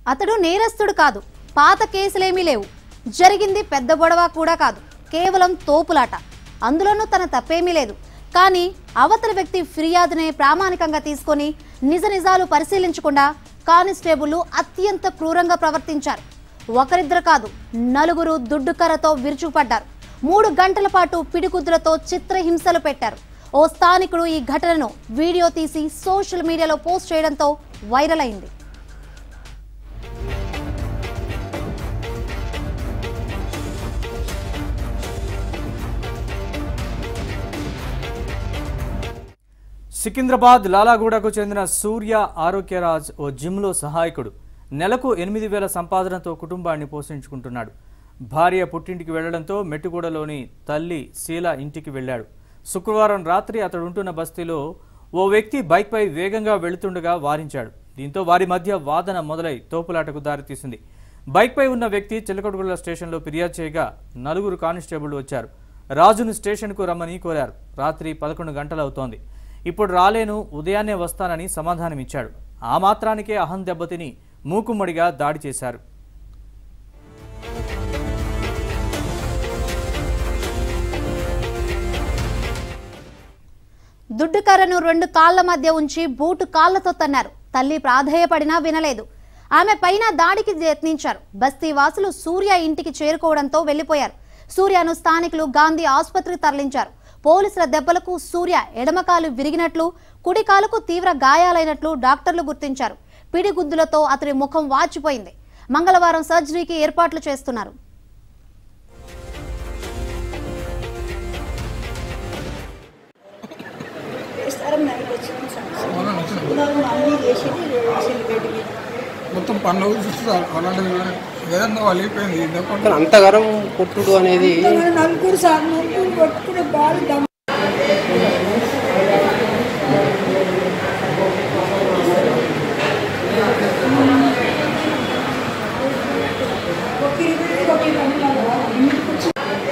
అతడు నేరస్తుడు కాదు పాత కేసులేమీ లేవు జరిగింది పెద్ద గొడవ కూడా కాదు కేవలం తోపులాట అందులోనూ తన తప్పేమీ లేదు కానీ అవతలి వ్యక్తి ఫిర్యాదునే ప్రామాణికంగా తీసుకొని నిజ నిజాలు పరిశీలించకుండా కానిస్టేబుళ్లు అత్యంత క్రూరంగా ప్రవర్తించారు ఒకరిద్దరు కాదు నలుగురు దుడ్డుకర్రతో విరుచుకుపడ్డారు మూడు గంటల పాటు పిడికుద్దులతో చిత్రహింసలు పెట్టారు ఓ స్థానికుడు ఈ ఘటనను వీడియో తీసి సోషల్ మీడియాలో పోస్ట్ చేయడంతో వైరల్ అయింది సికింద్రాబాద్ లాలాగూడకు చెందిన సూర్య ఆరోగ్యరాజ్ ఓ జిమ్లో సహాయకుడు నెలకు ఎనిమిది వేల సంపాదనతో కుటుంబాన్ని పోషించుకుంటున్నాడు భార్య పుట్టింటికి వెళ్లడంతో మెట్టుగూడలోని తల్లి శీల ఇంటికి వెళ్ళాడు శుక్రవారం రాత్రి అతడు ఉంటున్న బస్తీలో ఓ వ్యక్తి బైక్పై వేగంగా వెళుతుండగా వారించాడు దీంతో వారి మధ్య వాదన మొదలై తోపులాటకు దారితీసింది బైక్పై ఉన్న వ్యక్తి చిలకడగుళ్ళ స్టేషన్లో ఫిర్యాదు చేయగా నలుగురు కానిస్టేబుళ్లు వచ్చారు రాజును స్టేషన్కు రమ్మని కోరారు రాత్రి పదకొండు గంటలవుతోంది ఇప్పుడు రాలేను ఉదయాన్నే వస్తానని సమాధానమిచ్చాడు ఆ మాత్రానికే అహం దెబ్బతిని మూకుమ్మడిగా దాడి చేశారు దుడ్డుకర్రను రెండు కాళ్ల మధ్య ఉంచి బూటు కాళ్లతో తన్నారు తల్లి ప్రాధేయపడినా వినలేదు ఆమె పైన దాడికి యత్నించారు బస్తీ వాసులు సూర్య ఇంటికి చేరుకోవడంతో వెళ్లిపోయారు సూర్యను స్థానికులు గాంధీ ఆసుపత్రికి తరలించారు పోలీసుల దెబ్బలకు సూర్య ఎడమకాలు విరిగినట్లు కుడి కాలుకు తీవ్ర గాయాలైనట్లు డాక్టర్లు గుర్తించారు పిడిగుద్దులతో అతని ముఖం వాచిపోయింది మంగళవారం సర్జరీకి ఏర్పాట్లు చేస్తున్నారు వేస్తారం నైట్ వచ్చింది సార్ అన్నీ చేసి వేసింది బయటికి మొత్తం పన్ను చూస్తారు అలాంటిది ఏదన్నా వలిగిపోయింది ఇదొకటి కానీ అంతగానం కొట్టుడు అనేది ఇంతమంది నలుగురు సార్ నలుగురు కొట్టుకునే బాగా దమ్ ఒకరి గురించి ఒకరి పనులాగా ఇంటికి వచ్చి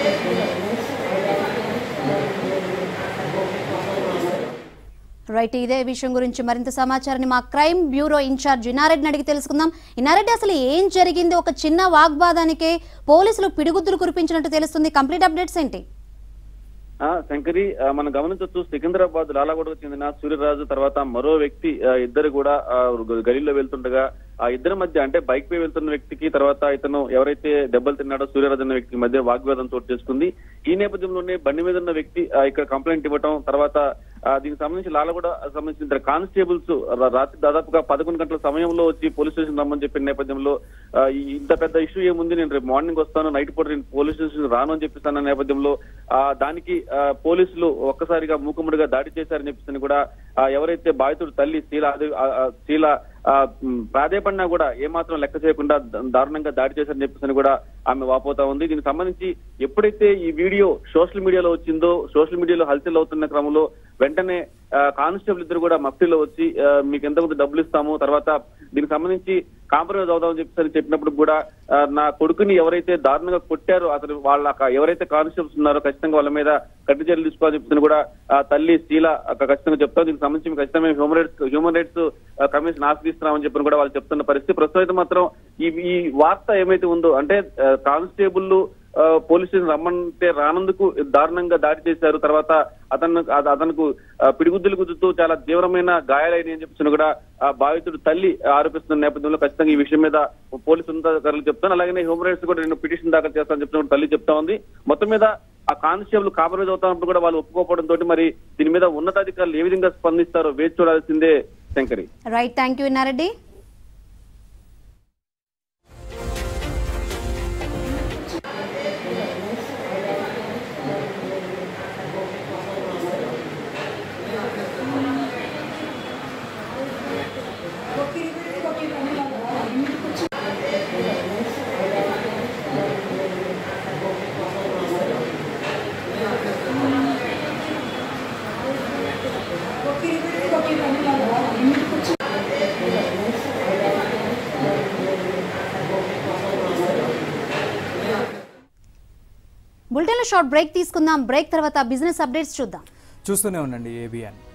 రైట్ ఇదే విషయం గురించి మరింత సమాచారాన్ని మా క్రైమ్ బ్యూరో ఇన్ఛార్జ్ ఇన్నారెడ్డిని అడిగి తెలుసుకుందాం ఇన్నారెడ్డి అసలు ఏం జరిగింది ఒక చిన్న వాగ్వాదానికే పోలీసులు పిడిగుద్దులు కురిపించినట్టు తెలుస్తుంది కంప్లీట్ అప్డేట్స్ ఏంటి ఆ శంకరి ఆ, మనం గమనించవచ్చు సికింద్రాబాద్ లాలాగూడకు చెందిన సూర్యరాజు తర్వాత మరో వ్యక్తి ఆ, ఇద్దరు కూడా ఆ, గలీలో వెళ్తుండగా ఆ ఇద్దరి మధ్య అంటే బైక్ పై వెళ్తున్న వ్యక్తికి తర్వాత ఇతను ఎవరైతే దెబ్బలు తిన్నాడో సూర్యరాజు అనే వ్యక్తికి మధ్య వాగ్వాదం చోటు చేసుకుంది ఈ నేపథ్యంలోనే బండి మీద ఉన్న వ్యక్తి ఆ, ఇక్కడ కంప్లైంట్ ఇవ్వటం తర్వాత ఆ, దీనికి సంబంధించి లాలగూడ సంబంధించిన ఇద్దరు కానిస్టేబుల్స్ రా- రాత్రి దాదాపుగా పదకొండు గంటల సమయంలో వచ్చి పోలీస్ స్టేషన్ రమ్మని చెప్పిన నేపథ్యంలో ఆ, ఈ ఇంత పెద్ద ఇష్యూ ఏముంది నేను రేపు మార్నింగ్ వస్తాను నైట్ పూట నేను పోలీస్ స్టేషన్ రాను అని చెప్పిస్తాన నేపథ్యంలో ఆ, దానికి ఆ, పోలీసులు ఒక్కసారిగా మూకుమ్మడిగా దాడి చేశారని చెప్పేసి కూడా ఆ, ఎవరైతే బాధితుడు తల్లి శీల అది- ఆ, ఆ, శీల ఆ, మ్, ప్రాధేయపడినా కూడా ఏమాత్రం లెక్క చేయకుండా ద- దారుణంగా దాడి చేశారని చెప్పేసి కూడా ఆమె వాపోతా ఉంది దీనికి సంబంధించి ఎప్పుడైతే ఈ వీడియో సోషల్ మీడియాలో వచ్చిందో సోషల్ మీడియాలో హల్చల్ అవుతున్న క్రమంలో వెంటనే ఆ, కానిస్టేబుల్ ఇద్దరు కూడా మఫ్టీలో వచ్చి ఆ, మీకు ఎంత కొంత డబ్బులు ఇస్తాము తర్వాత దీనికి సంబంధించి కాంప్రమైజ్ అవుదామని చెప్పేసి చెప్పినప్పుడు కూడా ఆ, నా కొడుకుని ఎవరైతే దారుణంగా కొట్టారో అతను వాళ్ళ క- ఎవరైతే కానిస్టేబుల్స్ ఉన్నారో ఖచ్చితంగా వాళ్ళ మీద కఠిన చర్యలు తీసుకోవాలని చెప్పేసి కూడా ఆ, తల్లి శీల ఆ, ఖచ్చితంగా చెప్తాం దీనికి సంబంధించి మేము ఖచ్చితంగా మేము హ్యూమన్ రైట్స్ హ్యూమన్ రైట్స్ ఆ, కమిషన్ ఆశ్రయిస్తున్నామని చెప్పి కూడా వాళ్ళు చెప్తున్న పరిస్థితి ప్రస్తుతం అయితే మాత్రం ఈ ఈ వార్త ఏమైతే ఉందో అంటే ఆ, కానిస్టేబుల్ ఆ, పోలీస్ స్టేషన్ రమ్మంటే రానందుకు దారుణంగా దాడి చేశారు తర్వాత అతను అత- అతనుకు ఆ, పిడిగుద్దులు గుద్దుతూ చాలా తీవ్రమైన గాయాలైన అని చెప్పి కూడా ఆ బాధితుడు తల్లి ఆరోపిస్తున్న నేపథ్యంలో ఖచ్చితంగా ఈ విషయం మీద పోలీసు ఉన్నతాధికారులు చెప్తాను అలాగే హ్యూమన్ రైట్స్ కూడా నేను పిటిషన్ దాఖలు చేస్తానని చెప్పి కూడా తల్లి చెప్తా ఉంది మొత్తం మీద ఆ కానిస్టేబుల్ కాంప్రమైజ్ అవుతానప్పుడు కూడా వాళ్ళు ఒప్పుకోకపోవడంతో మరి దీని మీద ఉన్నతాధికారులు ఏ విధంగా స్పందిస్తారో వేచి చూడాల్సిందే Shankari right thank you Innareddy ఒకరి గురించి ఒకరి పనులాగా ఇంటికి వచ్చి ఒకరి గురించి ఒకరి పనులాగా ఇంటికి వచ్చి బులెటిన్లో షార్ట్ బ్రేక్ తీసుకుందాం బ్రేక్ తర్వాత బిజినెస్ అప్డేట్స్ చూద్దాం చూస్తూనే ఉండండి ఏబిఎన్